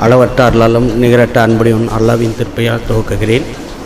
அளவற்ற அருளாலும் நிகரற்ற அன்புடையும் அல்லாவின் திருப்பையால் துவக்குகிறேன்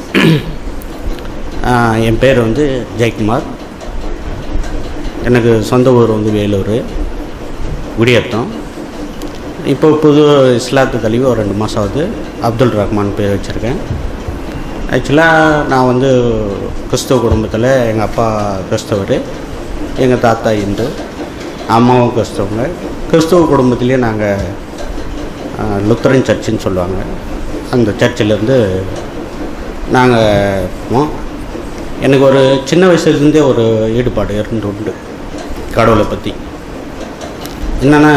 ஆஹ் என் பேர் வந்து ஜெயக்குமார் எனக்கு சொந்த ஊர் வந்து வேலூர் குடியத்தம் இப்போ புது இஸ்லாத்து தழுவி ஒரு ரெண்டு மாதம் ஆகுது அப்துல் ரஹ்மான் பேர் வச்சுருக்கேன் ஆக்சுவலாக நான் வந்து கிறிஸ்தவ குடும்பத்தில் எங்கள் அப்பா கிறிஸ்தவர் எங்கள் தாத்தா இந்து அம்மாவும் கிறிஸ்தவங்க கிறிஸ்தவ குடும்பத்திலே நாங்கள் லுத்தரன் சர்ச்சுன்னு சொல்லுவாங்க அந்த சர்ச்சிலேருந்து நாங்கள் போவோம் எனக்கு ஒரு சின்ன வயசுலேருந்தே ஒரு ஈடுபாடு இருந்து உண்டு கடவுளை பற்றி என்னென்னா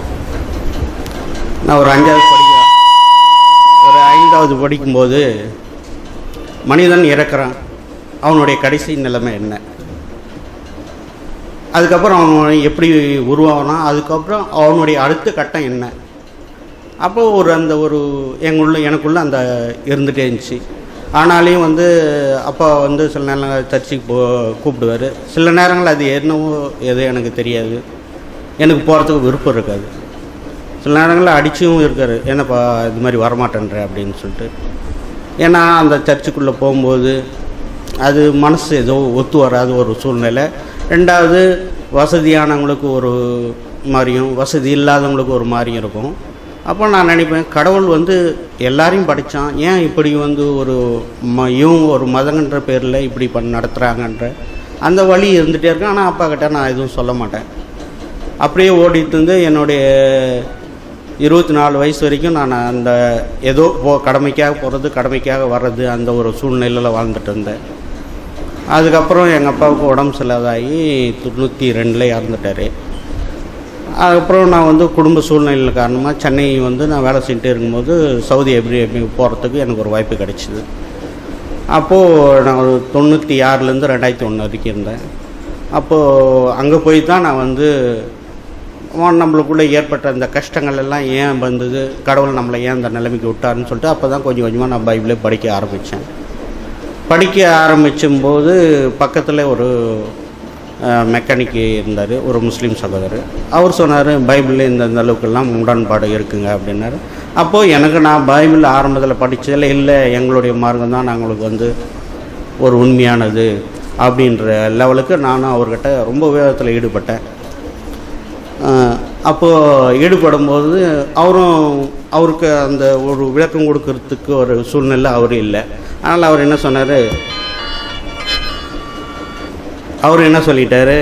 நான் ஒரு அஞ்சாவது படிக்க ஒரு ஐந்தாவது படிக்கும்போது மனிதன் இறக்குறான் அவனுடைய கடைசி நிலைமை என்ன அதுக்கப்புறம் அவன் எப்படி உருவானா அதுக்கப்புறம் அவனுடைய அடுத்த கட்டம் என்ன அப்போ ஒரு அந்த ஒரு எங்குள்ள எனக்குள்ள அந்த இருந்துகிட்டே இருந்துச்சு ஆனாலையும் வந்து அப்பா வந்து சில நேரங்கள் சர்ச்சுக்கு போ கூப்பிடுவார் சில நேரங்கள் அது என்னவோ எது எனக்கு தெரியாது எனக்கு போகிறதுக்கு விருப்பம் இருக்காது சில நேரங்களில் அடிச்சும் இருக்காரு என்னப்பா இது மாதிரி வரமாட்டேன்ற அப்படின்னு சொல்லிட்டு ஏன்னா அந்த சர்ச்சுக்குள்ளே போகும்போது அது மனசு ஏதோ ஒத்து வராத ஒரு சூழ்நிலை ரெண்டாவது வசதியானவங்களுக்கு ஒரு மாதிரியும் வசதி இல்லாதவங்களுக்கு ஒரு மாதிரியும் இருக்கும் அப்போ நான் நினைப்பேன் கடவுள் வந்து எல்லாரையும் படித்தான் ஏன் இப்படி வந்து ஒரு ம இவங்க ஒரு மதங்கன்ற பேரில் இப்படி பண்ண நடத்துகிறாங்கன்ற அந்த வழி இருந்துகிட்டே இருக்கு ஆனால் அப்பா கிட்ட நான் எதுவும் சொல்ல மாட்டேன் அப்படியே ஓடிட்டு இருந்து என்னுடைய இருபத்தி நாலு வயசு வரைக்கும் நான் அந்த ஏதோ போ கடமைக்காக போகிறது கடமைக்காக வர்றது அந்த ஒரு சூழ்நிலையில் வாழ்ந்துட்டு இருந்தேன் அதுக்கப்புறம் எங்கள் அப்பாவுக்கு உடம்பு சரியில்லாதாகி தொண்ணூற்றி ரெண்டில் இறந்துட்டார் அதுக்கப்புறம் நான் வந்து குடும்ப சூழ்நிலை காரணமாக சென்னை வந்து நான் வேலை செஞ்சுட்டே இருக்கும்போது சவுதி அரேபியா போகிறதுக்கு எனக்கு ஒரு வாய்ப்பு கிடைச்சிது அப்போது நான் ஒரு தொண்ணூற்றி ஆறுலேருந்து ரெண்டாயிரத்தி ஒன்று வரைக்கும் இருந்தேன் அப்போது அங்கே போய் தான் நான் வந்து அவன் நம்மளுக்குள்ளே ஏற்பட்ட அந்த கஷ்டங்கள் எல்லாம் ஏன் வந்தது கடவுள் நம்மளை ஏன் இந்த நிலைமைக்கு விட்டாருன்னு சொல்லிட்டு அப்போ தான் கொஞ்சம் கொஞ்சமாக நான் பைபிளே படிக்க ஆரம்பித்தேன் படிக்க ஆரம்பிச்சும்போது பக்கத்தில் ஒரு மெக்கானிக் இருந்தார் ஒரு முஸ்லீம் சகோதரர் அவர் சொன்னார் பைபிளில் இந்த இந்த அளவுக்கெல்லாம் உடன்பாடு இருக்குங்க அப்படின்னாரு அப்போது எனக்கு நான் பைபிள் ஆரம்பத்தில் படித்ததில் இல்லை எங்களுடைய மார்க்கம் தான் நாங்களுக்கு வந்து ஒரு உண்மையானது அப்படின்ற லெவலுக்கு நானும் அவர்கிட்ட ரொம்ப வேதத்தில் ஈடுபட்டேன் அப்போது ஈடுபடும்போது அவரும் அவருக்கு அந்த ஒரு விளக்கம் கொடுக்கறதுக்கு ஒரு சூழ்நிலை அவர் இல்லை அதனால் அவர் என்ன சொன்னார் அவர் என்ன சொல்லிட்டாரு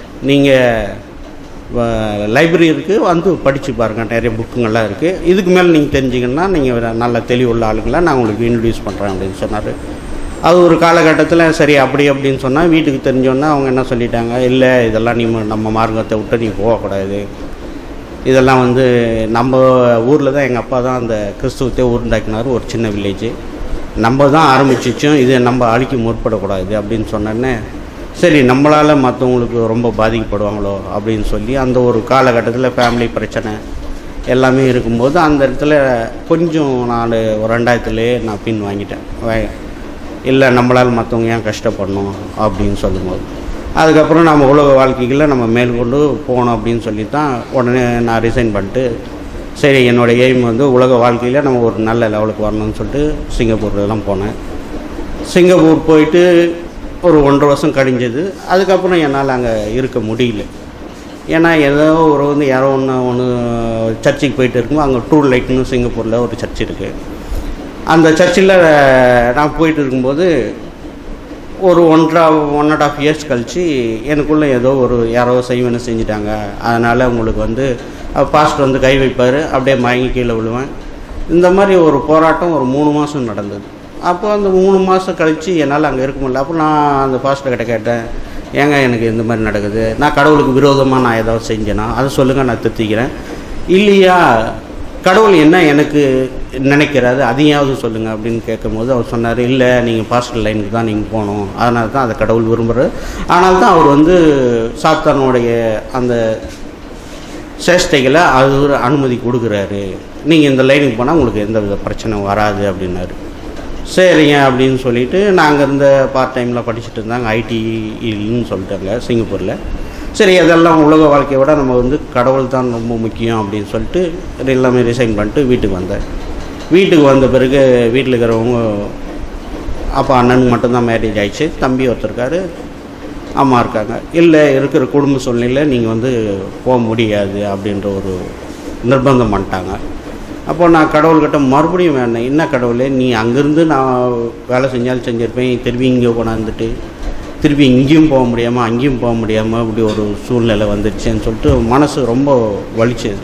நீங்கள் லைப்ரரி இருக்குது வந்து படித்து பாருங்கள் நிறைய புக்குங்கள்லாம் இருக்குது இதுக்கு மேலே நீங்கள் தெரிஞ்சிங்கன்னா நீங்கள் நல்ல தெளிவுள்ள ஆளுங்களை நான் உங்களுக்கு இன்ட்ரடியூஸ் பண்ணுறேன் அப்படின்னு சொன்னார் அது ஒரு காலகட்டத்தில் சரி அப்படி அப்படின்னு சொன்னால் வீட்டுக்கு தெரிஞ்சோன்னா அவங்க என்ன சொல்லிட்டாங்க இல்லை இதெல்லாம் நீ நம்ம மார்க்கத்தை விட்டு நீ போகக்கூடாது இதெல்லாம் வந்து நம்ம ஊரில் தான் எங்கள் அப்பா தான் அந்த கிறிஸ்துவத்தை உருண்டாக்கினார் ஒரு சின்ன வில்லேஜ் நம்ம தான் ஆரம்பிச்சிச்சோம் இதை நம்ம அழிக்க முற்படக்கூடாது அப்படின்னு சொன்னோன்னே சரி நம்மளால் மற்றவங்களுக்கு ரொம்ப பாதிக்கப்படுவாங்களோ அப்படின்னு சொல்லி அந்த ஒரு காலகட்டத்தில் ஃபேமிலி பிரச்சனை எல்லாமே இருக்கும்போது அந்த இடத்துல கொஞ்சம் நான் ஒரு ரெண்டாயிரத்துலேயே நான் பின் வாங்கிட்டேன் இல்லை நம்மளால் மற்றவங்க ஏன் கஷ்டப்படணும் அப்படின்னு சொல்லும்போது அதுக்கப்புறம் நம்ம உலக வாழ்க்கைகளில் நம்ம மேற்கொண்டு போகணும் அப்படின்னு சொல்லி தான் உடனே நான் ரிசைன் பண்ணிட்டு சரி என்னோடய எய்ம் வந்து உலக வாழ்க்கையில் நம்ம ஒரு நல்ல லெவலுக்கு வரணும்னு சொல்லிட்டு சிங்கப்பூர்லாம் போனேன் சிங்கப்பூர் போயிட்டு ஒரு ஒன்றரை வருஷம் கழிஞ்சது அதுக்கப்புறம் என்னால் அங்கே இருக்க முடியல ஏன்னா ஏதோ ஒரு வந்து யாரோ ஒன்று ஒன்று சர்ச்சுக்கு போயிட்டு இருக்கும்போது அங்கே டூர் லைட்னு சிங்கப்பூரில் ஒரு சர்ச் இருக்குது அந்த சர்ச்சில் நான் போயிட்டு இருக்கும்போது ஒரு ஒன்றா ஒன் அண்ட் ஆஃப் இயர்ஸ் கழித்து எனக்குள்ளே ஏதோ ஒரு யாரோ செய்வனை செஞ்சுட்டாங்க அதனால் உங்களுக்கு வந்து பாஸ்டர் வந்து கை வைப்பார் அப்படியே மயங்கி கீழே விழுவேன் இந்த மாதிரி ஒரு போராட்டம் ஒரு மூணு மாதம் நடந்தது அப்போ அந்த மூணு மாதம் கழித்து என்னால் அங்கே இருக்க முடியல அப்போ நான் அந்த பாஸ்டர் கிட்ட கேட்டேன் ஏங்க எனக்கு இந்த மாதிரி நடக்குது நான் கடவுளுக்கு விரோதமாக நான் ஏதாவது செஞ்சேனா அதை சொல்லுங்கள் நான் திருத்திக்கிறேன் இல்லையா கடவுள் என்ன எனக்கு நினைக்கிறாரு அதையாவது சொல்லுங்கள் அப்படின்னு கேட்கும்போது அவர் சொன்னார் இல்லை நீங்கள் பாஸ்டர் லைனுக்கு தான் நீங்கள் போகணும் அதனால தான் அதை கடவுள் விரும்புகிறார் ஆனால் தான் அவர் வந்து சாத்தானுடைய அந்த சேஷ்டைகளை அது ஒரு அனுமதி கொடுக்குறாரு நீங்கள் இந்த லைனுக்கு போனால் உங்களுக்கு எந்த வித பிரச்சனை வராது அப்படின்னாரு சரிங்க அப்படின்னு சொல்லிட்டு நாங்கள் இருந்த பார்ட் டைமில் படிச்சுட்டு இருந்தாங்க ஐடின்னு சொல்லிட்டாங்க சிங்கப்பூரில் சரி அதெல்லாம் உலக வாழ்க்கையை விட நம்ம வந்து கடவுள் தான் ரொம்ப முக்கியம் அப்படின்னு சொல்லிட்டு எல்லாமே ரிசைன் பண்ணிட்டு வீட்டுக்கு வந்தேன் வீட்டுக்கு வந்த பிறகு வீட்டில் இருக்கிறவங்க அப்போ அண்ணனுக்கு மட்டும்தான் மேரேஜ் ஆயிடுச்சு தம்பி ஒருத்தர் இருக்காரு அம்மா இருக்காங்க இல்லை இருக்கிற குடும்ப சூழ்நிலையில் நீங்கள் வந்து போக முடியாது அப்படின்ற ஒரு நிர்பந்தம் பண்ணிட்டாங்க அப்போ நான் கடவுள்கிட்ட மறுபடியும் வேணேன் என்ன கடவுளே நீ அங்கேருந்து நான் வேலை செஞ்சாலும் செஞ்சுருப்பேன் திருப்பி இங்கே கொண்டாந்துட்டு திருப்பி இங்கேயும் போக முடியாமல் அங்கேயும் போக முடியாமல் இப்படி ஒரு சூழ்நிலை வந்துடுச்சேன்னு சொல்லிட்டு மனசு ரொம்ப வலிச்சது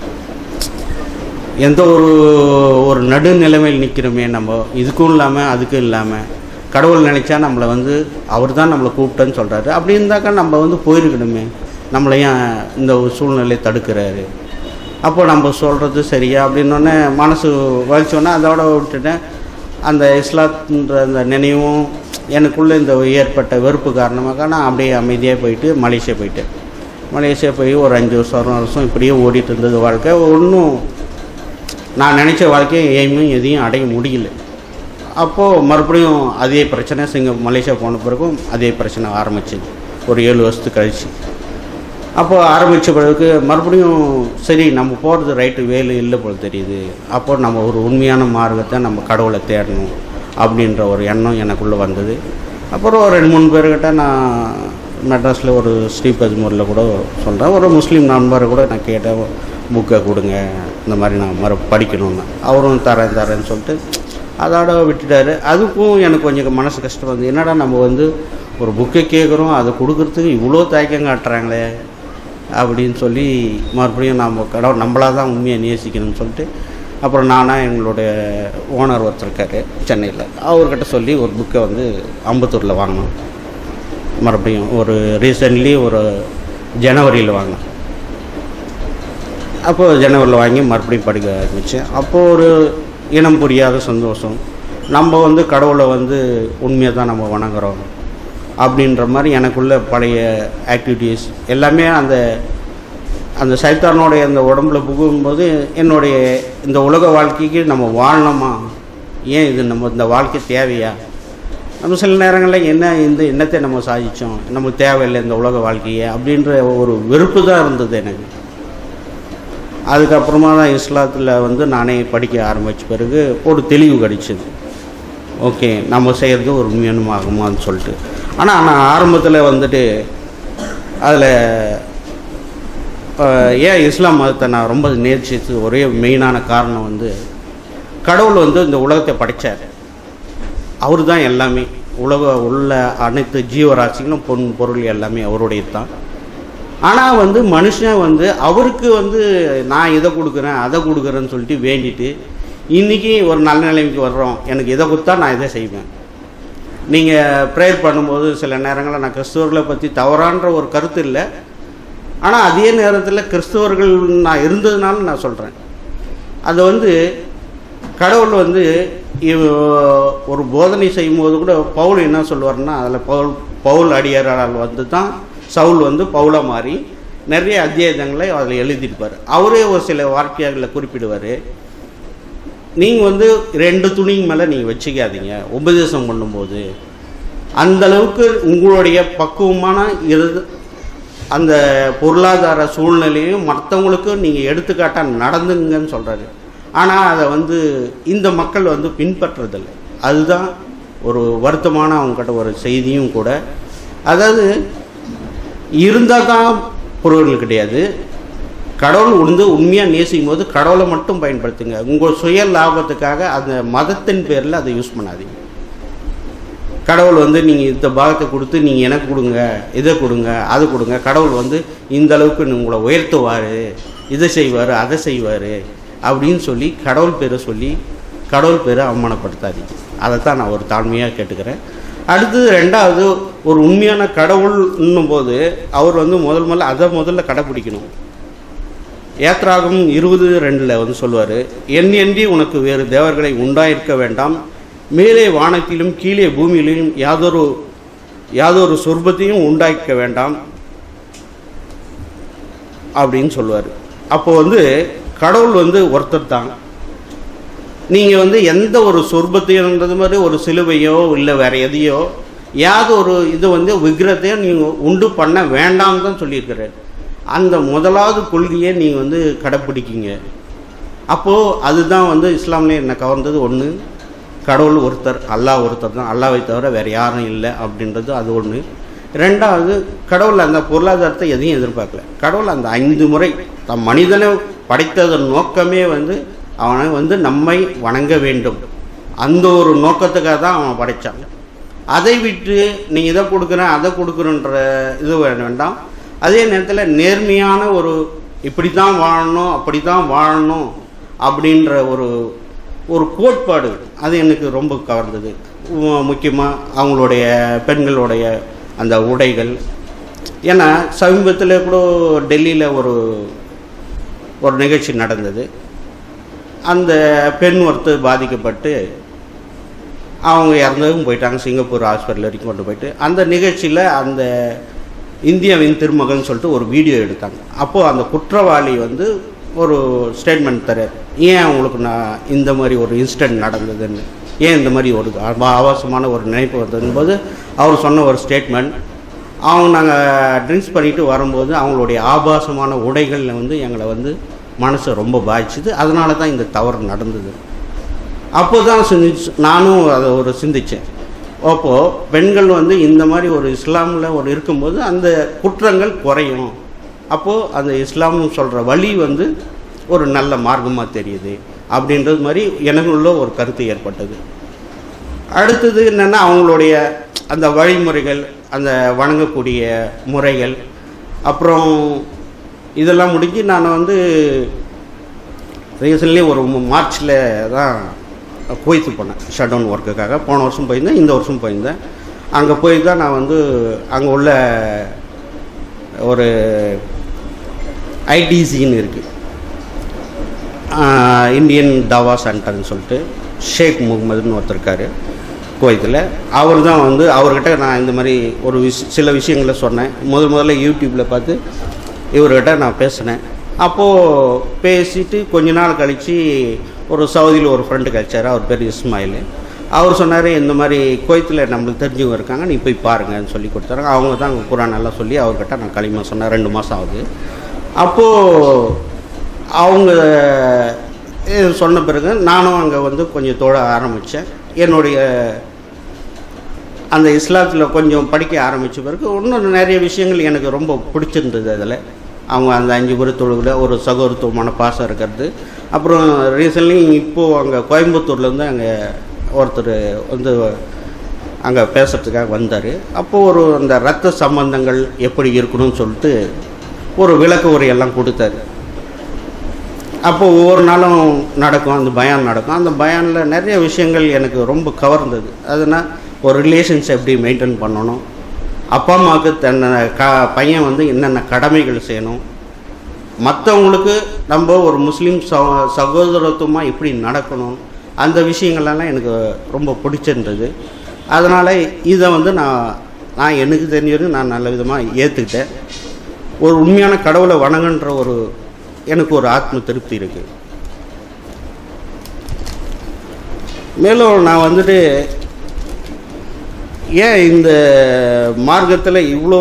எந்த ஒரு ஒரு நடுநிலைமையில் நிற்கிறோமே நம்ம இதுக்கும் இல்லாமல் அதுக்கும் இல்லாமல் கடவுள் நினச்சா நம்மளை வந்து அவர் தான் நம்மளை கூப்பிட்டேன்னு சொல்கிறாரு அப்படி இருந்தாக்கா நம்ம வந்து போயிருக்கணுமே நம்மளை ஏன் இந்த ஒரு சூழ்நிலையை தடுக்கிறாரு அப்போ நம்ம சொல்கிறது சரியா அப்படின்னோடனே மனசு வலிச்சோன்னே அதோட விட்டுட்டேன் அந்த இஸ்லாத்துன்ற அந்த நினைவும் எனக்குள்ளே இந்த ஏற்பட்ட வெறுப்பு காரணமாக நான் அப்படியே அமைதியாக போயிட்டு மலேசியா போயிட்டேன் மலேசியா போய் ஒரு அஞ்சு வருஷம் ஆறு வருஷம் இப்படியே ஓடிட்டு இருந்தது வாழ்க்கை ஒன்றும் நான் நினச்ச வாழ்க்கையை எய்மும் எதையும் அடைய முடியல அப்போது மறுபடியும் அதே பிரச்சனை சிங்க மலேசியா போன பிறகும் அதே பிரச்சனை ஆரம்பிச்சிது ஒரு ஏழு வருஷத்துக்கு கழிச்சு அப்போ ஆரம்பித்த பிறகு மறுபடியும் சரி நம்ம போகிறது ரைட்டு வேலு இல்லை போல் தெரியுது அப்போ நம்ம ஒரு உண்மையான மார்க்கத்தை நம்ம கடவுளை தேடணும் அப்படின்ற ஒரு எண்ணம் எனக்குள்ளே வந்தது அப்புறம் ஒரு ரெண்டு மூணு பேர்கிட்ட நான் மெட்ராஸில் ஒரு ஸ்ரீபெரும்பூரில் கூட சொல்கிறேன் ஒரு முஸ்லீம் நண்பரை கூட நான் கேட்டேன் புக்கை கொடுங்க இந்த மாதிரி நான் மறு படிக்கணும்னு அவரும் தரேன் தரேன்னு சொல்லிட்டு அதோட விட்டுட்டாரு அதுக்கும் எனக்கு கொஞ்சம் மனசு கஷ்டம் வந்து என்னடா நம்ம வந்து ஒரு புக்கை கேட்குறோம் அதை கொடுக்கறதுக்கு இவ்வளோ தயக்கம் காட்டுறாங்களே அப்படின்னு சொல்லி மறுபடியும் நம்ம கடவுள் நம்மளாக தான் உண்மையை நேசிக்கணும்னு சொல்லிட்டு அப்புறம் நானாக எங்களுடைய ஓனர் ஒருத்தர் இருக்கார் சென்னையில் அவர்கிட்ட சொல்லி ஒரு புக்கை வந்து அம்பத்தூரில் வாங்கினோம் மறுபடியும் ஒரு ரீசெண்ட்லி ஒரு ஜனவரியில் வாங்கினேன் அப்போது ஜனவரியில் வாங்கி மறுபடியும் படிக்க ஆரம்பித்தேன் அப்போது ஒரு இனம் புரியாத சந்தோஷம் நம்ம வந்து கடவுளை வந்து உண்மையை தான் நம்ம வணங்குறோம் அப்படின்ற மாதிரி எனக்குள்ள பழைய ஆக்டிவிட்டீஸ் எல்லாமே அந்த அந்த சைத்தானுடைய அந்த உடம்புல புகும்போது என்னுடைய இந்த உலக வாழ்க்கைக்கு நம்ம வாழணுமா ஏன் இது நம்ம இந்த வாழ்க்கை தேவையா நம்ம சில நேரங்களில் என்ன இந்த என்னத்தை நம்ம சாதித்தோம் நமக்கு தேவையில்லை இந்த உலக வாழ்க்கையை அப்படின்ற ஒரு வெறுப்பு தான் இருந்தது எனக்கு அதுக்கப்புறமா தான் இஸ்லாத்தில் வந்து நானே படிக்க ஆரம்பித்த பிறகு ஒரு தெளிவு கிடைச்சிது ஓகே நம்ம செய்கிறது ஒரு உண்மையானுமாகுமான்னு சொல்லிட்டு ஆனால் நான் ஆரம்பத்தில் வந்துட்டு அதில் ஏன் இஸ்லாம் மதத்தை நான் ரொம்ப நேர்ச்சித்து ஒரே மெயினான காரணம் வந்து கடவுள் வந்து இந்த உலகத்தை படைத்தார் அவர் தான் எல்லாமே உலக உள்ள அனைத்து ஜீவராசிகளும் பொன் பொருள் எல்லாமே அவருடைய தான் ஆனால் வந்து மனுஷன் வந்து அவருக்கு வந்து நான் இதை கொடுக்குறேன் அதை கொடுக்குறேன்னு சொல்லிட்டு வேண்டிட்டு இன்றைக்கி ஒரு நல்ல நிலைமைக்கு வர்றோம் எனக்கு இதை கொடுத்தா நான் இதை செய்வேன் நீங்கள் ப்ரேயர் பண்ணும்போது சில நேரங்களில் நான் கிறிஸ்துவர்களை பற்றி தவறான்ற ஒரு கருத்து இல்லை ஆனால் அதே நேரத்தில் கிறிஸ்துவர்கள் நான் இருந்ததுனால நான் சொல்கிறேன் அது வந்து கடவுள் வந்து இவ- ஒரு போதனை செய்யும்போது கூட பவுல் என்ன சொல்லுவார்னா அதில் பவுல் பவுல் அடியாரால் வந்து தான் சவுல் வந்து பவுலா மாறி நிறைய அத்தியாயங்களை அதில் எழுதியிருப்பார் அவரே ஒரு சில வார்த்தைகளில் குறிப்பிடுவார் நீங்கள் வந்து ரெண்டு துணிக்கு மேலே நீங்கள் வச்சுக்காதீங்க உபதேசம் பண்ணும்போது அந்த அளவுக்கு உங்களுடைய பக்குவமான இது அந்த பொருளாதார சூழ்நிலையும் மற்றவங்களுக்கு நீங்கள் எடுத்துக்காட்டாக நடந்துங்கன்னு சொல்கிறாரு ஆனால் அதை வந்து இந்த மக்கள் வந்து பின்பற்றுறதில்லை அதுதான் ஒரு வருத்தமான அவங்ககிட்ட ஒரு செய்தியும் கூட அதாவது இருந்தால் தான் பொருள்கள் கிடையாது கடவுள் வந்து உண்மையாக நேசிக்கும் போது கடவுளை மட்டும் பயன்படுத்துங்க உங்கள் சுய லாபத்துக்காக அந்த மதத்தின் பேரில் அதை யூஸ் பண்ணாதீங்க கடவுள் வந்து நீங்கள் இந்த பாகத்தை கொடுத்து நீங்கள் எனக்கு கொடுங்க இதை கொடுங்க அதை கொடுங்க கடவுள் வந்து இந்த அளவுக்கு உங்களை உயர்த்துவார் இதை செய்வார் அதை செய்வார் அப்படின்னு சொல்லி கடவுள் பேரை சொல்லி கடவுள் பேரை அவமானப்படுத்தாதீங்க அதை தான் நான் ஒரு தாழ்மையாக கேட்டுக்கிறேன் அடுத்தது ரெண்டாவது ஒரு உண்மையான கடவுள்ன்னும் போது அவர் வந்து முதல் முதல்ல அதை முதல்ல கடைப்பிடிக்கணும் ஏத்ராகம் இருபது ரெண்டில் வந்து சொல்லுவார் என் என்றி உனக்கு வேறு தேவர்களை உண்டாயிருக்க வேண்டாம் மேலே வானத்திலும் கீழே பூமியிலும் யாதொரு யாதொரு சொர்பத்தையும் உண்டாக்க வேண்டாம் அப்படின்னு சொல்லுவார் அப்போ வந்து கடவுள் வந்து ஒருத்தர் தான் நீங்கள் வந்து எந்த ஒரு சொர்பத்தையும்ன்றது மாதிரி ஒரு சிலுவையோ இல்லை வேற எதையோ யாது ஒரு இது வந்து விக்கிரத்தையே நீங்கள் உண்டு பண்ண வேண்டாம்னு தான் சொல்லியிருக்கிறார் அந்த முதலாவது கொள்கையை நீங்கள் வந்து கடைப்பிடிக்கிங்க அப்போது அதுதான் வந்து இஸ்லாம்லேயே என்ன கவர்ந்தது ஒன்று கடவுள் ஒருத்தர் அல்லாஹ் ஒருத்தர் தான் அல்லாவை தவிர வேறு யாரும் இல்லை அப்படின்றது அது ஒன்று ரெண்டாவது கடவுள் அந்த பொருளாதாரத்தை எதையும் எதிர்பார்க்கல கடவுள் அந்த ஐந்து முறை தம் மனிதனை படைத்ததன் நோக்கமே வந்து அவனை வந்து நம்மை வணங்க வேண்டும் அந்த ஒரு நோக்கத்துக்காக தான் அவன் படைச்சான் அதை விட்டு நீ இதை கொடுக்குறேன் அதை கொடுக்குறன்ற இது வேண்டாம் அதே நேரத்தில் நேர்மையான ஒரு இப்படி தான் வாழணும் அப்படி தான் வாழணும் அப்படின்ற ஒரு ஒரு கோட்பாடு அது எனக்கு ரொம்ப கவர்ந்தது முக்கியமாக அவங்களுடைய பெண்களுடைய அந்த உடைகள் ஏன்னா சமீபத்தில் கூட டெல்லியில் ஒரு ஒரு நிகழ்ச்சி நடந்தது அந்த பெண் ஒருத்தர் பாதிக்கப்பட்டு அவங்க இறந்ததும் போயிட்டாங்க சிங்கப்பூர் ஹாஸ்பிட்டல் வரைக்கும் கொண்டு போயிட்டு அந்த நிகழ்ச்சியில் அந்த இந்தியாவின் திருமகன் சொல்லிட்டு ஒரு வீடியோ எடுத்தாங்க அப்போது அந்த குற்றவாளி வந்து ஒரு ஸ்டேட்மெண்ட் தர ஏன் அவங்களுக்கு நான் இந்த மாதிரி ஒரு இன்சிடென்ட் நடந்ததுன்னு ஏன் இந்த மாதிரி ஒரு ஆபா- ஆபாசமான ஒரு நினைப்பு வந்ததுன்னு போது அவர் சொன்ன ஒரு ஸ்டேட்மெண்ட் அவங்க நாங்கள் ட்ரிங்க்ஸ் பண்ணிட்டு வரும்போது அவங்களுடைய ஆபாசமான உடைகளில் வந்து எங்களை வந்து மனசை ரொம்ப பாதிச்சுது அதனால தான் இந்த தவறு நடந்தது அப்போ தான் சிந்திச்சு நானும் அதை ஒரு சிந்தித்தேன் அப்போது பெண்கள் வந்து இந்த மாதிரி ஒரு இஸ்லாமில் ஒரு இருக்கும்போது அந்த குற்றங்கள் குறையும் அப்போது அந்த இஸ்லாம்னு சொல்கிற வழி வந்து ஒரு நல்ல மார்க்கமாக தெரியுது அப்படின்றது மாதிரி எனக்குள்ள ஒரு கருத்து ஏற்பட்டது அடுத்தது என்னென்னா அவங்களுடைய அந்த வழிமுறைகள் அந்த வணங்கக்கூடிய முறைகள் அப்புறம் இதெல்லாம் முடிஞ்சு நான் வந்து ரீசன்ட்லி ஒரு மார்ச்சில் தான் குவைத்து போனேன் ஷட் டவுன் ஒர்க்குக்காக போன வருஷம் போயிருந்தேன் இந்த வருஷம் போயிருந்தேன் அங்கே போய் தான் நான் வந்து அங்கே உள்ள ஒரு ஐடிசின்னு இருக்குது இந்தியன் தாவா சென்டர்னு சொல்லிட்டு ஷேக் முகமதுன்னு ஒருத்தர் இருக்கார் குவைத்தில் அவர் தான் வந்து அவர்கிட்ட நான் இந்த மாதிரி ஒரு விஷ சில விஷயங்களை சொன்னேன் முதல் முதல்ல யூடியூப்பில் பார்த்து இவர்கிட்ட நான் பேசினேன் அப்போது பேசிட்டு கொஞ்ச நாள் கழித்து ஒரு சவுதியில் ஒரு ஃப்ரெண்டு கிடைச்சார் அவர் பேர் இஸ்மாயில் அவர் சொன்னார் இந்த மாதிரி குவைத்தில் நம்மளுக்கு தெரிஞ்சவங்க இருக்காங்க நீ போய் பாருங்கன்னு சொல்லி கொடுத்தாங்க அவங்க தான் அங்கே குரான் எல்லாம் சொல்லி அவர்கிட்ட நான் களிமா சொன்னேன் ரெண்டு மாதம் ஆகுது அப்போது அவங்க இது சொன்ன பிறகு நானும் அங்கே வந்து கொஞ்சம் தொழ ஆரம்பித்தேன் என்னுடைய அந்த இஸ்லாத்தில் கொஞ்சம் படிக்க ஆரம்பித்த பிறகு இன்னும் நிறைய விஷயங்கள் எனக்கு ரொம்ப பிடிச்சிருந்தது அதில் அவங்க அந்த அஞ்சு பேர் தொழுகில் ஒரு சகோதரத்துவமான பாசம் இருக்கிறது அப்புறம் ரீசன்ட்லி இப்போது அங்கே கோயம்புத்தூர்லேருந்து அங்கே ஒருத்தர் வந்து அங்கே பேசுகிறதுக்காக வந்தார் அப்போது ஒரு அந்த ரத்த சம்பந்தங்கள் எப்படி இருக்கணும்னு சொல்லிட்டு ஒரு விளக்க உரையெல்லாம் கொடுத்தாரு அப்போ ஒவ்வொரு நாளும் நடக்கும் அந்த பயான் நடக்கும் அந்த பயானில் நிறைய விஷயங்கள் எனக்கு ரொம்ப கவர்ந்தது அதுனா ஒரு ரிலேஷன்ஸ் எப்படி மெயின்டைன் பண்ணணும் அப்பா அம்மாவுக்கு தன்னை க பையன் வந்து என்னென்ன கடமைகள் செய்யணும் மற்றவங்களுக்கு நம்ம ஒரு முஸ்லீம் ச சகோதரத்துவமாக எப்படி நடக்கணும் அந்த விஷயங்கள்லாம் எனக்கு ரொம்ப பிடிச்சிருந்தது அதனால் இதை வந்து நான் நான் எனக்கு தெரிஞ்ச வரைக்கும் நான் நல்ல விதமாக ஏற்றுக்கிட்டேன் ஒரு உண்மையான கடவுளை வணங்குன்ற ஒரு எனக்கு ஒரு ஆத்ம திருப்தி இருக்குது மேலும் நான் வந்துட்டு ஏன் இந்த மார்க்கத்தில் இவ்வளோ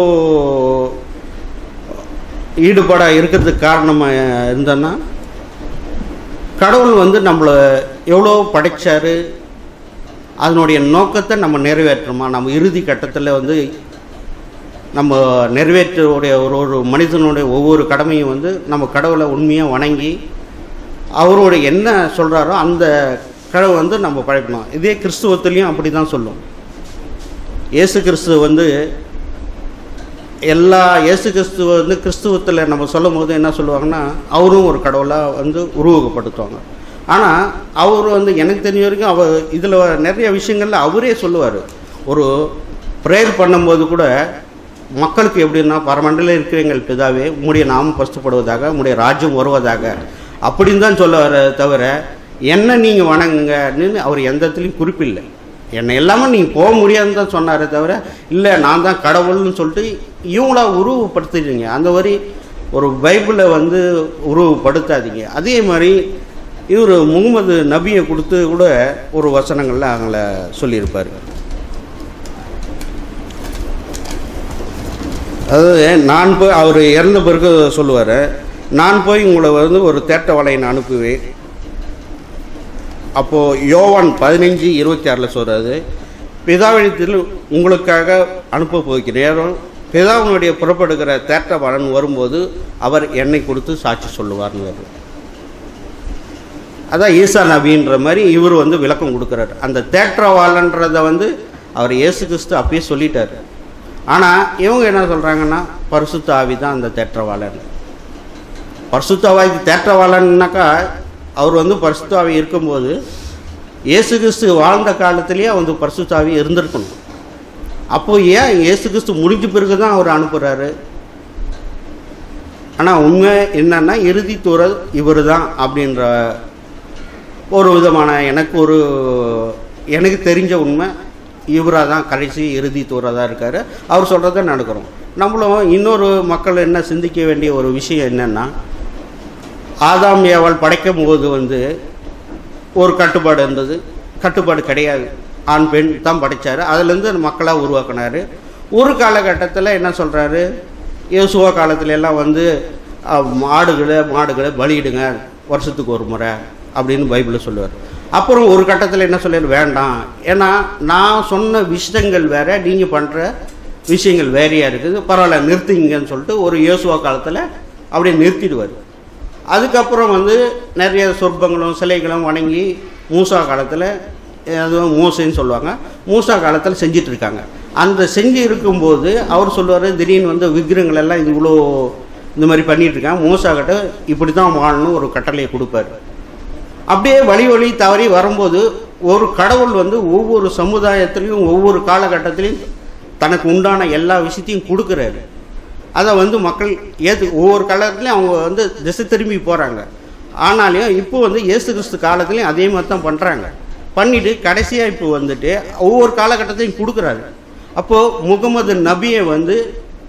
ஈடுபாடாக இருக்கிறதுக்கு காரணமாக இருந்தேன்னா கடவுள் வந்து நம்மளை எவ்வளோ படைச்சாரு அதனுடைய நோக்கத்தை நம்ம நிறைவேற்றுமா நம்ம இறுதி கட்டத்தில் வந்து நம்ம நிறைவேற்றக்கூடிய ஒரு ஒரு மனிதனுடைய ஒவ்வொரு கடமையும் வந்து நம்ம கடவுளை உண்மையாக வணங்கி அவருடைய என்ன சொல்கிறாரோ அந்த கடவுள் வந்து நம்ம பழக்கணும் இதே கிறிஸ்துவத்துலேயும் அப்படி தான் சொல்லும் இயேசு கிறிஸ்துவ வந்து எல்லா இயேசு கிறிஸ்துவ வந்து கிறிஸ்துவத்தில் நம்ம சொல்லும் போது என்ன சொல்லுவாங்கன்னா அவரும் ஒரு கடவுளாக வந்து உருவகப்படுத்துவாங்க ஆனால் அவர் வந்து எனக்கு தெரிஞ்ச வரைக்கும் அவர் இதில் நிறைய விஷயங்கள்ல அவரே சொல்லுவார் ஒரு ப்ரேயர் பண்ணும்போது கூட மக்களுக்கு எப்படின்னா பரமண்டல இருக்கிற எங்கள் பிதாவே உம்முடைய நாமம் பஸ்துப்படுவதாக உம்முடைய ராஜ்யம் வருவதாக அப்படின்னு தான் சொல்ல வர தவிர என்ன நீங்கள் வணங்குங்கன்னு அவர் எந்த இடத்துலையும் குறிப்பில்லை என்னை எல்லாமே நீங்கள் போக முடியாதுன்னு தான் சொன்னாரே தவிர இல்லை நான் தான் கடவுள்னு சொல்லிட்டு இவங்களா உருவப்படுத்திடுங்க அந்த மாதிரி ஒரு பைபிளை வந்து உருவப்படுத்தாதீங்க அதே மாதிரி இவர் முகமது நபியை கொடுத்து கூட ஒரு வசனங்களில் அவங்கள சொல்லியிருப்பார் அதாவது நான் போய் அவர் இறந்த பிறகு சொல்லுவார் நான் போய் உங்களை வந்து ஒரு தேட்ட வலையின் அனுப்புவேன் அப்போது யோவான் பதினஞ்சு இருபத்தி ஆறில் சொல்கிறாரு பிதாவிடத்தில் உங்களுக்காக அனுப்ப போகிறேன் பிதாவினுடைய புறப்படுகிற தேட்ட வளன் வரும்போது அவர் என்னை கொடுத்து சாட்சி சொல்லுவார்னு வருது அதான் ஈசா நபின்ற மாதிரி இவர் வந்து விளக்கம் கொடுக்குறாரு அந்த தேற்றவாளன்றதை வந்து அவர் இயேசு கிறிஸ்து அப்பயே சொல்லிட்டார் ஆனால் இவங்க என்ன சொல்கிறாங்கன்னா பரிசுத்த ஆவி தான் அந்த தேற்றவாளன் பரிசுத்தாவாய் தேற்றவாளன்னாக்கா அவர் வந்து பரிசுத்தாவி இருக்கும்போது இயேசு கிறிஸ்து வாழ்ந்த காலத்திலேயே வந்து பரிசுத்தாவி இருந்திருக்கணும் அப்போ ஏன் இயேசு கிறிஸ்து முடிஞ்ச பிறகு தான் அவர் அனுப்புகிறாரு ஆனால் உண்மை என்னன்னா இறுதி தூரல் இவர் தான் அப்படின்ற ஒரு விதமான எனக்கு ஒரு எனக்கு தெரிஞ்ச உண்மை இவராக தான் கடைசி இறுதி தூரதாக இருக்கார் அவர் சொல்கிறத நடக்கிறோம் நம்மளும் இன்னொரு மக்கள் என்ன சிந்திக்க வேண்டிய ஒரு விஷயம் என்னென்னா ஆதாம் ஏவாள் படைக்கும் போது வந்து ஒரு கட்டுப்பாடு இருந்தது கட்டுப்பாடு கிடையாது ஆண் பெண் தான் படைச்சார் அதுலேருந்து மக்களாக உருவாக்குனார் ஒரு காலகட்டத்தில் என்ன சொல்கிறாரு இயேசுவா காலத்துல எல்லாம் வந்து அஹ், மாடுகளை மாடுகளை பலியிடுங்க வருஷத்துக்கு ஒரு முறை அப்படின்னு பைபிளில் சொல்லுவார் அப்புறம் ஒரு கட்டத்தில் என்ன சொல்லிடு வேண்டாம் ஏன்னா நான் சொன்ன விஷயங்கள் வேற நீங்கள் பண்ணுற விஷயங்கள் வேறையாக இருக்குது பரவாயில்ல நிறுத்திங்கன்னு சொல்லிட்டு ஒரு இயேசுவா காலத்தில் அப்படியே நிறுத்திடுவார் அதுக்கப்புறம் வந்து நிறைய சொற்பங்களும் சிலைகளும் வணங்கி மூசா காலத்தில் அதுவும் மூசைன்னு சொல்லுவாங்க மூசா காலத்தில் செஞ்சிட்டு இருக்காங்க அந்த செஞ்சு இருக்கும்போது அவர் சொல்லுவார் திடீர்னு வந்து விக்கிரங்கள் எல்லாம் இது இவ்வளோ இந்த மாதிரி பண்ணிட்டு இருக்காங்க மூசா கிட்ட இப்படி தான் வாழணும் ஒரு கட்டளையை கொடுப்பாரு அப்படியே வழி வழி தவறி வரும்போது ஒரு கடவுள் வந்து ஒவ்வொரு சமுதாயத்திலையும் ஒவ்வொரு காலகட்டத்திலையும் தனக்கு உண்டான எல்லா விஷயத்தையும் கொடுக்குறாரு அதை வந்து மக்கள் ஏற்று ஒவ்வொரு காலத்துலையும் அவங்க வந்து திசை திரும்பி போகிறாங்க ஆனாலும் இப்போ வந்து இயேசு கிறிஸ்து காலத்துலேயும் அதே மாதிரி தான் பண்ணுறாங்க பண்ணிட்டு கடைசியாக இப்போ வந்துட்டு ஒவ்வொரு காலகட்டத்தையும் கொடுக்குறாரு அப்போது முகமது நபியை வந்து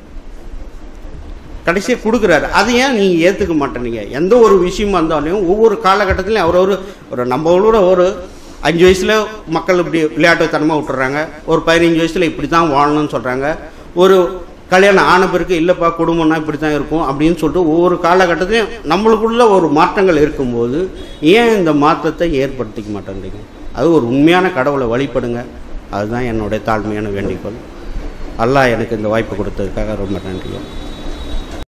கடைசியாக கொடுக்குறாரு அதை ஏன் நீங்கள் ஏற்றுக்க மாட்டேனீங்க எந்த ஒரு விஷயமா இருந்தாலும் ஒவ்வொரு காலகட்டத்திலையும் அவர் ஒரு ஒரு நம்மளோட ஒரு அஞ்சு வயசில் மக்கள் இப்படி விளையாட்டுத்தனமாக விட்டுறாங்க ஒரு பதினஞ்சு வயசில் இப்படி தான் வாழணும்னு சொல்கிறாங்க ஒரு கல்யாணம் ஆன பிறகு இல்லைப்பா குடும்பம்னா இப்படி தான் இருக்கும் அப்படின்னு சொல்லிட்டு ஒவ்வொரு காலகட்டத்திலையும் நம்மளுக்குள்ள ஒரு மாற்றங்கள் இருக்கும்போது ஏன் இந்த மாற்றத்தை ஏற்படுத்திக்க மாட்டேன்றீங்க அது ஒரு உண்மையான கடவுளை வழிபடுங்க அதுதான் என்னுடைய தாழ்மையான வேண்டிக்கோள் அல்லாஹ் எனக்கு இந்த வாய்ப்பு கொடுத்ததுக்காக ரொம்ப நன்றிங்க